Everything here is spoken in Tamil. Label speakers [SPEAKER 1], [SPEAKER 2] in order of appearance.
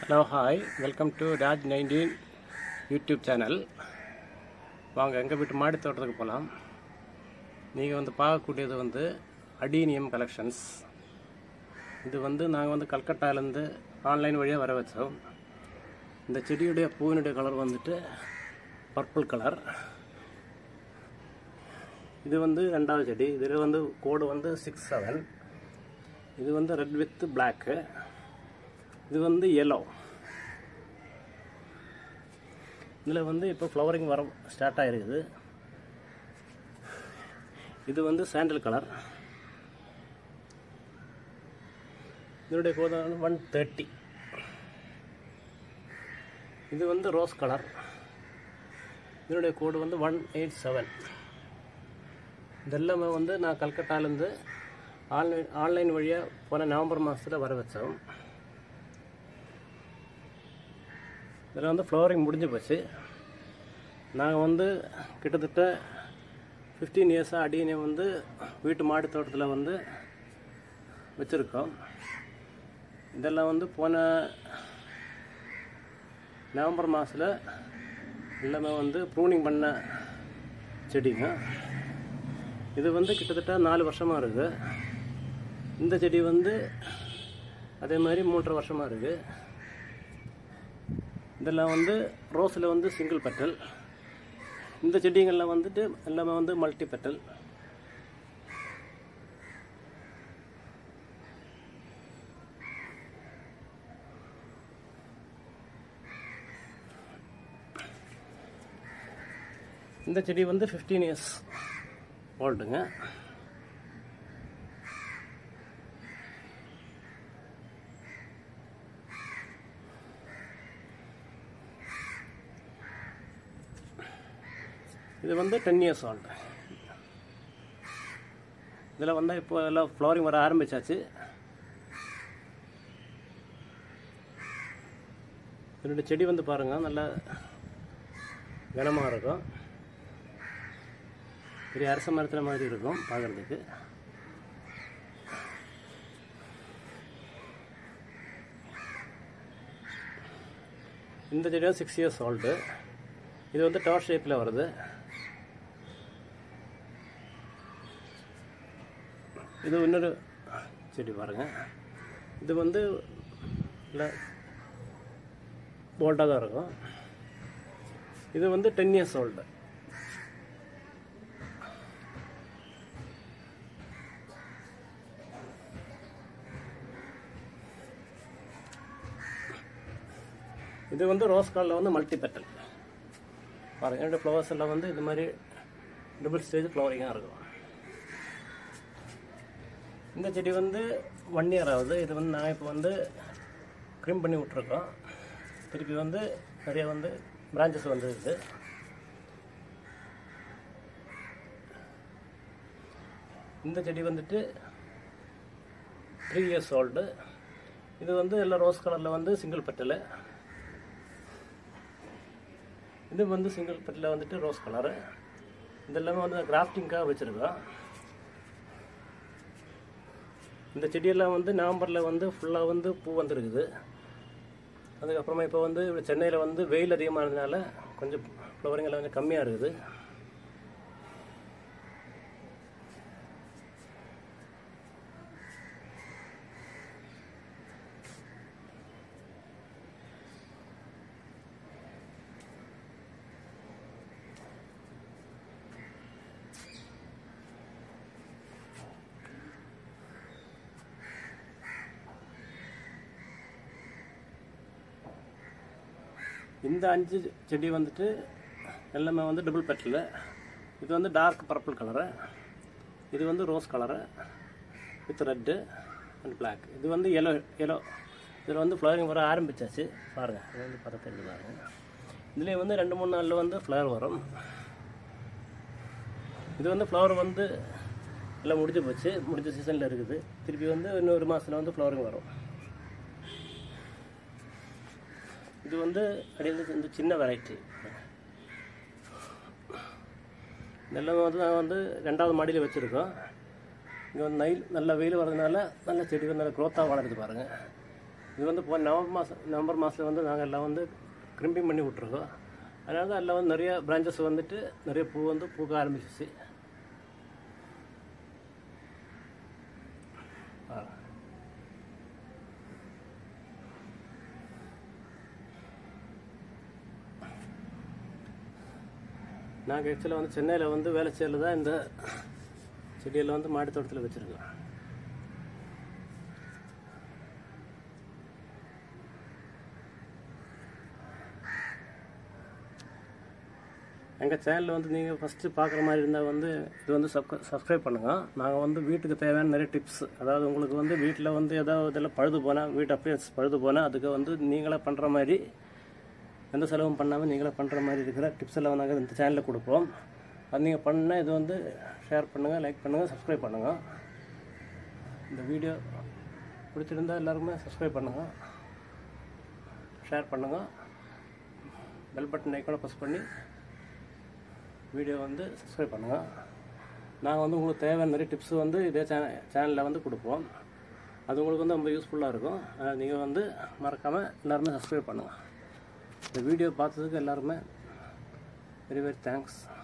[SPEAKER 1] hello hi welcome to Raj nineteen YouTube channel வாங்க எங்கள் வீட்டு மாடி தோட்டத்துக்கு போகலாம் நீங்கள் வந்து பார்க்கக்கூடியது வந்து அடீனியம் கலெக்ஷன்ஸ் இது வந்து நாங்கள் வந்து கல்கட்டாலேருந்து ஆன்லைன் வழியாக வர வச்சோம் இந்த செடியுடைய பூவினுடைய கலர் வந்துட்டு பர்பிள் கலர் இது வந்து ரெண்டாவது செடி இதில் வந்து கோடு வந்து சிக்ஸ் செவன் இது வந்து ரெட் வித் பிளாக்கு இது வந்து எல்லோ இதில் வந்து இப்போ ஃப்ளவரிங் வர ஸ்டார்ட் ஆகிருக்குது இது வந்து சாண்டல் கலர் இதனுடைய கோதம் வந்து ஒன் தேர்ட்டி இது வந்து ரோஸ் கலர் இதனுடைய கோடு வந்து ஒன் எயிட் செவன் இதெல்லாமே வந்து நான் கல்கட்டாலேருந்து ஆன்லைன் ஆன்லைன் வழியாக போன நவம்பர் மாதத்தில் வர வச்சோம் இதில் வந்து ஃப்ளவரிங் முடிஞ்சு போச்சு நாங்கள் வந்து கிட்டத்தட்ட ஃபிஃப்டீன் இயர்ஸாக அடியனை வந்து வீட்டு மாடி தோட்டத்தில் வந்து வச்சுருக்கோம் இதெல்லாம் வந்து போன நவம்பர் மாதத்தில் எல்லாமே வந்து ப்ரூனிங் பண்ண செடிங்க இது வந்து கிட்டத்தட்ட நாலு வருஷமாக இருக்குது இந்த செடி வந்து அதே மாதிரி மூன்றரை வருஷமாக இருக்குது இதெல்லாம் வந்து ரோஸில் வந்து சிங்கிள் பெட்டல் இந்த செடிகளில் வந்துட்டு எல்லாமே வந்து மல்டி பெட்டல் இந்த செடி வந்து ஃபிஃப்டீன் இயர்ஸ் ஓல்டுங்க இது வந்து டென் இயர்ஸ் ஓல்டு இதில் வந்து இப்போ எல்லாம் ஃப்ளவரிங் வர ஆரம்பிச்சாச்சு இதனுடைய செடி வந்து பாருங்கள் நல்ல கனமாக இருக்கும் பெரிய அரச மரத்தில் மாதிரி இருக்கும் பார்க்குறதுக்கு இந்த செடி வந்து சிக்ஸ் இயர்ஸ் ஓல்டு இது வந்து டவர் ஷேப்பில் வருது இது இன்னொரு செடி பாருங்கள் இது வந்து இல்லை போல்டாக தான் இருக்கும் இது வந்து டென் இயர்ஸ் ஓல்டு இது வந்து ரோஸ் கலரில் வந்து மல்டி பெட்டல் பாருங்க என்னோடய ஃப்ளவர்ஸ் எல்லாம் வந்து இது மாதிரி டபுள் ஸ்டேஜ் ஃப்ளவரிங்காக இருக்கும் இந்த செடி வந்து ஒன் இயர் ஆகுது இது வந்து நான் இப்போ வந்து க்ரீம் பண்ணி விட்ருக்கோம் திருப்பி வந்து நிறைய வந்து பிரான்ச்சஸ் வந்துருக்கு இந்த செடி வந்துட்டு த்ரீ இயர்ஸ் ஓல்டு இது வந்து எல்லாம் ரோஸ் கலரில் வந்து சிங்கிள் பெட்டலு இது வந்து சிங்கிள் பெட்டில் வந்துட்டு ரோஸ் கலரு இதெல்லாமே வந்து கிராஃப்டிங்காக வச்சுருக்கோம் இந்த செடியெல்லாம் வந்து நவம்பரில் வந்து ஃபுல்லாக வந்து பூ வந்துருக்குது அதுக்கப்புறமா இப்போ வந்து சென்னையில் வந்து வெயில் அதிகமானதுனால கொஞ்சம் ஃப்ளவரிங் எல்லாம் கொஞ்சம் கம்மியாக இருக்குது இந்த அஞ்சு செடி வந்துட்டு எல்லாமே வந்து டபுள் பெட்டல் இது வந்து டார்க் பர்பிள் கலரு இது வந்து rose colour with red and black இது வந்து எல்லோ எல்லோ இதில் வந்து ஃப்ளவரிங் வர ஆரம்பிச்சாச்சு பாருங்கள் இது வந்து பார்த்தா தெரிஞ்சு பாருங்கள் இதுலேயே வந்து ரெண்டு மூணு நாளில் வந்து ஃப்ளவர் வரும் இது வந்து ஃப்ளவர் வந்து எல்லாம் முடிஞ்சு போச்சு முடிஞ்ச சீசனில் இருக்குது திருப்பி வந்து இன்னொரு மாதத்தில் வந்து ஃப்ளவரிங் வரும் இது வந்து அப்படியே இந்த சின்ன வெரைட்டி இதெல்லாம் வந்து நான் வந்து ரெண்டாவது மாடியில் வச்சுருக்கோம் இங்கே வந்து நைல் நல்ல வெயில் வரதுனால நல்ல செடி வந்து நல்ல க்ரோத்தாக வளருது பாருங்கள் இது வந்து இப்போ நவம்பர் மாதம் நவம்பர் மாதத்தில் வந்து நாங்கள் எல்லாம் வந்து கிரிம்பிங் பண்ணி விட்ருக்கோம் அதனால தான் எல்லாம் வந்து நிறைய பிரான்ச்சஸ் வந்துட்டு நிறைய பூ வந்து பூக்க ஆரம்பிச்சிச்சு நாங்கள் ஆக்சுவலாக வந்து சென்னையில் வந்து வேலை செய்யல தான் இந்த செடியெல்லாம் வந்து மாடி தோட்டத்தில் வச்சுருக்கோம் எங்கள் சேனலில் வந்து நீங்கள் ஃபஸ்ட்டு பார்க்குற மாதிரி இருந்தால் வந்து இது வந்து சப் சப்ஸ்கிரைப் பண்ணுங்கள் நாங்கள் வந்து வீட்டுக்கு தேவையான நிறைய டிப்ஸ் அதாவது உங்களுக்கு வந்து வீட்டில் வந்து ஏதாவது இதெல்லாம் பழுது போனால் வீட்டு அப்ளையன்ஸ் பழுது போனால் அதுக்கு வந்து நீங்களே பண்ணுற மாதிரி எந்த செலவும் பண்ணாமல் நீங்களே பண்ணுற மாதிரி இருக்கிற டிப்ஸ் எல்லாம் நாங்கள் இந்த சேனலில் கொடுப்போம் அது நீங்கள் பண்ணால் இது வந்து ஷேர் பண்ணுங்கள் லைக் பண்ணுங்கள் சப்ஸ்கிரைப் பண்ணுங்கள் இந்த வீடியோ பிடிச்சிருந்தா எல்லாருமே சப்ஸ்கிரைப் பண்ணுங்கள் ஷேர் பண்ணுங்கள் பெல் பட்டன் ஐக்கான ப்ரெஸ் பண்ணி வீடியோ வந்து சப்ஸ்கிரைப் பண்ணுங்கள் நாங்கள் வந்து உங்களுக்கு தேவையான நிறைய டிப்ஸ் வந்து இதே சேனல் சேனலில் வந்து கொடுப்போம் அது உங்களுக்கு வந்து ரொம்ப யூஸ்ஃபுல்லாக இருக்கும் நீங்கள் வந்து மறக்காமல் எல்லாருமே சப்ஸ்கிரைப் பண்ணுங்கள் இந்த வீடியோ பார்த்ததுக்கு எல்லாருமே வெரி வெரி தேங்க்ஸ்